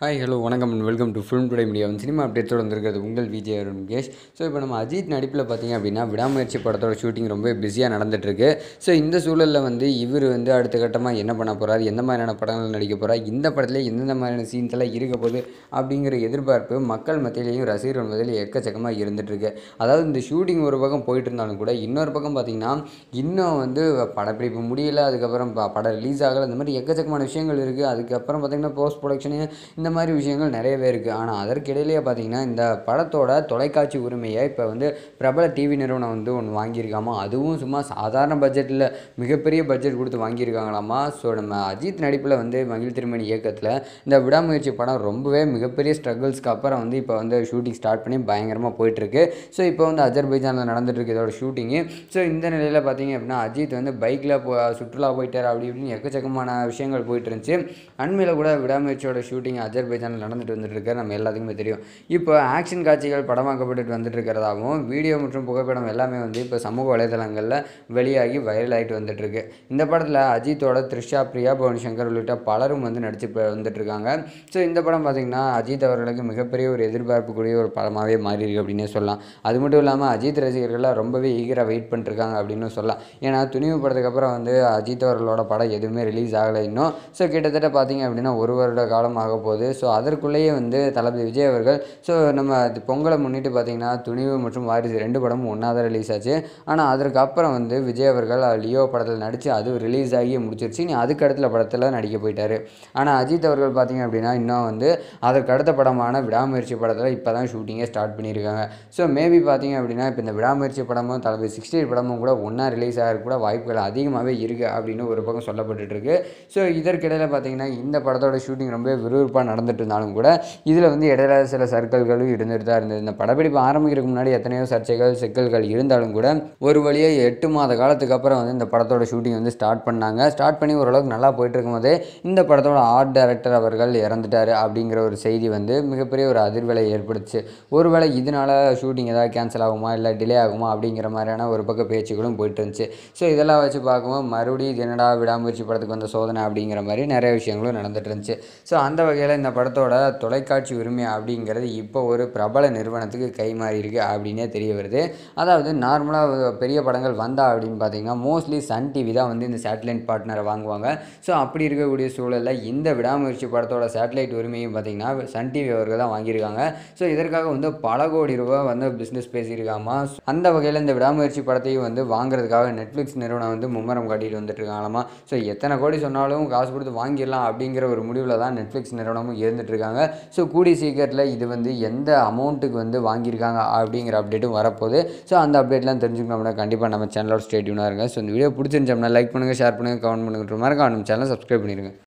hi hello வணக்கம் and welcome to film today media cinema அப்டேட்டோடு வந்திருக்கிறது உங்கள் விஜய் அருண் முகேஷ் ஸோ இப்போ நம்ம அஜித் நடிப்பில் பார்த்தீங்க அப்படின்னா விடாமுயற்சி படத்தோட ஷூட்டிங் ரொம்ப பிஸியாக நடந்துட்டுருக்கு ஸோ இந்த சூழலில் வந்து இவர் வந்து அடுத்த கட்டமாக என்ன பண்ண போகிறார் எந்த மாதிரியான படங்கள் நடிக்க போகிறார் இந்த படத்தில் எந்தெந்த மாதிரியான சீன்ஸ் எல்லாம் இருக்க போகுது அப்படிங்கிற எதிர்பார்ப்பு மக்கள் மத்தியிலையும் ரசிகர்கள் மத்தியிலும் எக்கச்சக்கமாக இருந்துகிட்ருக்கு அதாவது இந்த ஷூட்டிங் ஒரு பக்கம் போயிட்டு இருந்தாலும் கூட இன்னொரு பக்கம் பார்த்தீங்கன்னா இன்னும் வந்து படப்பிடிப்பு முடியல அதுக்கப்புறம் ப- படம் ரிலீஸ் ஆகலை இந்த மாதிரி எக்கச்சக்கமான விஷயங்கள் இருக்குது அதுக்கப்புறம் பார்த்தீங்கன்னா போஸ்ட் ப்ரொடக்ஷனு இந்த மாதிரி விஷயங்கள் நிறையவே இருக்குது ஆனால் அதற்கிடையிலேயே பார்த்தீங்கன்னா இந்த படத்தோட தொலைக்காட்சி உரிமையை இப்போ வந்து பிரபல டிவி நிறுவனம் வந்து ஒன்று வாங்கியிருக்காமா அதுவும் சும்மா சாதாரண பட்ஜெட்டில் மிகப்பெரிய பட்ஜெட் கொடுத்து வாங்கியிருக்காங்களாமா ஸோ நம்ம அஜித் நடிப்பில் வந்து மகிழ் திருமணி இயக்கத்தில் இந்த விடாமுயற்சி படம் ரொம்பவே மிகப்பெரிய ஸ்ட்ரகிள்ஸ்க்கு அப்புறம் வந்து இப்போ வந்து ஷூட்டிங் ஸ்டார்ட் பண்ணி பயங்கரமாக போயிட்டுருக்கு ஸோ இப்போ வந்து அஜர்பைஜானில் நடந்துட்டு இருக்கு இதோட ஷூட்டிங்கு ஸோ இந்த நிலையில் பார்த்தீங்க அப்படின்னா அஜித் வந்து பைக்கில் போ சுற்றுலா போயிட்டார் அப்படி இப்படின்னு எக்கச்சக்கமான விஷயங்கள் போயிட்டு இருந்துச்சு அண்மையில் கூட விடாமுயற்சியோட ஷூட்டிங் அஜர்பைஜானில் நடந்துட்டு வந்துட்டு இருக்கு நம்ம எல்லாத்துக்குமே தெரியும் இப்போ ஆக்ஷன் காட்சிகள் படமாக்கப்பட்டுட்டு வந்துட்டு இருக்கிறதாகவும் வீடியோ மற்றும் புகைப்படம் எல்லாமே வந்து இப்போ சமூக வலைதளங்களில் வெளியாகி வைரல் ஆகிட்டு வந்துட்டு இருக்கு இந்த படத்தில் அஜித்தோட த்ரிஷா பிரியா பவன் சங்கர் உள்ளிட்ட பலரும் வந்து நடிச்சு இப்ப வந்துட்டு இருக்காங்க ஸோ இந்த படம் பார்த்தீங்கன்னா அஜித் அவர்களுக்கு மிகப்பெரிய ஒரு எதிர்பார்ப்புக்குரிய ஒரு படமாகவே மாறி இருக்கு அப்படின்னே சொல்லலாம் அது மட்டும் இல்லாமல் அஜித் ரசிகர்கள்லாம் ரொம்பவே ஈகராக வெயிட் பண்ணிருக்காங்க அப்படின்னு சொல்லலாம் ஏன்னா துணிவு படத்துக்கு அப்புறம் வந்து அஜித் அவர்களோட படம் எதுவுமே ரிலீஸ் ஆகலை இன்னும் ஸோ கிட்டத்தட்ட பார்த்தீங்க அப்படின்னா ஒரு வருட காலம் ஆக போகுது ஸோ அதற்குள்ளேயே வந்து தளபதி விஜய் அவர்கள் ஸோ நம்ம அது பொங்கலை முன்னிட்டு பார்த்தீங்கன்னா துணிவு மற்றும் வாரிசு ரெண்டு படமும் ஒன்றா தான் ரிலீஸ் ஆச்சு ஆனால் அதற்கு அப்புறம் வந்து விஜய் அவர்கள் லியோ படத்தில் நடித்து அது ரிலீஸ் ஆகி முடிச்சிருச்சு நீ அதுக்கு அடுத்த படத்தில் நடிக்க போயிட்டாரு ஆனால் அஜித் அவர்கள் பார்த்தீங்க அப்படின்னா இன்னும் வந்து அதற்கு அடுத்த படமான விடாமுயற்சி படத்தில் இப்போ தான் ஷூட்டிங்கே ஸ்டார்ட் பண்ணியிருக்காங்க ஸோ மேபி பார்த்தீங்க அப்படின்னா இப்போ இந்த விடாமுயற்சி படமும் தளபதி சிக்ஸ்டி படமும் கூட ஒன்றா ரிலீஸ் ஆக கூட வாய்ப்புகள் அதிகமாகவே இருக்குது அப்படின்னு ஒரு பக்கம் சொல்லப்பட்டுட்டு இருக்கு ஸோ இதற்கிடையில் பார்த்தீங்கன்னா இந்த படத்தோட ஷூட்டிங் ரொம்ப விறுவிறுப்பாக நடந்துட்டு இருந்தாலும் கூட இதில் வந்து இடையில சில சர்க்கல்களும் இருந்துட்டு தான் இருந்தது இந்த படப்பிடிப்பு ஆரம்பிக்கிறதுக்கு முன்னாடி எத்தனையோ சர்ச்சைகள் சிக்கல்கள் இருந்தாலும் கூட ஒரு வழியாக எட்டு மாத காலத்துக்கு அப்புறம் வந்து இந்த படத்தோட ஷூட்டிங் வந்து ஸ்டார்ட் பண்ணாங்க ஸ்டார்ட் பண்ணி ஓரளவுக்கு நல்லா போயிட்டு இருக்கும்போதே இந்த படத்தோட ஆர்ட் டைரக்டர் அவர்கள் இறந்துட்டாரு அப்படிங்கிற ஒரு செய்தி வந்து மிகப்பெரிய ஒரு அதிர்வலை ஏற்படுத்துச்சு ஒருவேளை இதனால ஷூட்டிங் ஏதாவது கேன்சல் ஆகுமா இல்லை டிலே ஆகுமா அப்படிங்கிற மாதிரியான ஒரு பக்கம் பேச்சுகளும் போயிட்டு இருந்துச்சு ஸோ இதெல்லாம் வச்சு பார்க்கும்போது மறுபடியும் இது என்னடா விடாமுயற்சி படத்துக்கு வந்த சோதனை அப்படிங்கிற மாதிரி நிறைய விஷயங்களும் நடந்துட்டு இருந்துச்சு ஸோ அந்த வகையில் இந்த படத்தோட தொலைக்காட்சி உரிமை அப்படிங்கிறது இப்போ ஒரு பிரபல நிறுவனத்துக்கு கை மாறி இருக்கு அப்படின்னே தெரிய வருது அதாவது நார்மலாக பெரிய படங்கள் வந்தா அப்படின்னு பார்த்தீங்கன்னா மோஸ்ட்லி சன் டிவி தான் வந்து இந்த சேட்டலைட் பார்ட்னரை வாங்குவாங்க ஸோ அப்படி இருக்கக்கூடிய சூழலில் இந்த விடாமுயற்சி படத்தோட சேட்டலைட் உரிமையும் பார்த்தீங்கன்னா சன் டிவி அவர்கள் தான் வாங்கியிருக்காங்க ஸோ இதற்காக வந்து பல கோடி ரூபாய் வந்து பிஸ்னஸ் பேசியிருக்காமா அந்த வகையில் இந்த விடாமுயற்சி படத்தையும் வந்து வாங்குறதுக்காக நெட்ஃப்ளிக்ஸ் நிறுவனம் வந்து மும்மரம் காட்டிட்டு வந்துட்டு இருக்காங்களாமா ஸோ எத்தனை கோடி சொன்னாலும் காசு கொடுத்து வாங்கிடலாம் அப்படிங்கிற ஒரு முடிவில் தான் நெட்ஃப்ளிக்ஸ் நிறுவனமும் இருந்துட்டு இருக்காங்க ஸோ கூடி சீக்கிரத்தில் இது வந்து எந்த அமௌண்ட்டுக்கு வந்து வாங்கியிருக்காங்க அப்படிங்கிற அப்டேட்டும் வரப்போகுது ஸோ அந்த அப்டேட்லாம் தெரிஞ்சுக்கணும்னா கண்டிப்பாக நம்ம சேனலோட ஸ்டேட்யூனாக இருங்க ஸோ இந்த வீடியோ பிடிச்சிருந்துச்சோம்னா லைக் பண்ணுங்கள் ஷேர் பண்ணுங்கள் கமெண்ட் பண்ணுங்கள் மறக்காம நம்ம சேனலை சப்ஸ்கிரைப் பண்ணிடுங்க